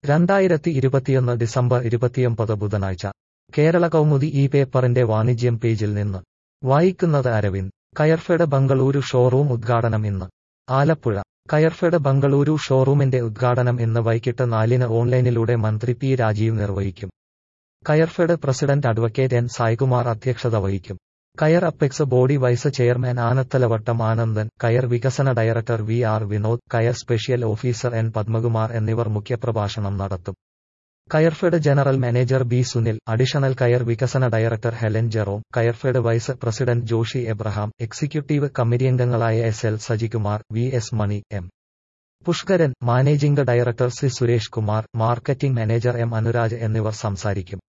രണ്ടായിരത്തി ഇരുപത്തിയൊന്ന് ഡിസംബർ ഇരുപത്തിയൊമ്പത് ബുധനാഴ്ച കേരള കൗമുദി ഈ പേപ്പറിന്റെ വാണിജ്യം പേജിൽ നിന്ന് വായിക്കുന്നത് അരവിന്ദ് കയർഫെഡ് ബംഗളൂരു ഷോറൂം ഉദ്ഘാടനം ഇന്ന് ആലപ്പുഴ കയർഫെഡ് ബംഗളൂരു ഷോറൂമിന്റെ ഉദ്ഘാടനം ഇന്ന് വൈകിട്ട് നാലിന് ഓൺലൈനിലൂടെ മന്ത്രി പി രാജീവ് നിർവഹിക്കും Coirfed president advocate N Saikumar അധ്യക്ഷത വഹിക്കും coir apex body vice chairman Anathalavattom Anandan coir വികസന ഡയറക്ടർ വി ആർ വിനോദ് കയർ സ്പെഷ്യൽ ഓഫീസർ എൻ പത്മകുമാർ എന്നിവർ മുഖ്യപ്രഭാഷണം നടത്തും Coirfed general manager B Sunil additional coir വികസന director Helen Jerome Coirfed vice president Joshy Abraham executive committee അംഗങ്ങളായ S L Sajikumar V S Mani M Pushkaran managing director C Suresh Kumar marketing manager M Anuraj എന്നിവർ സംസാരിക്കും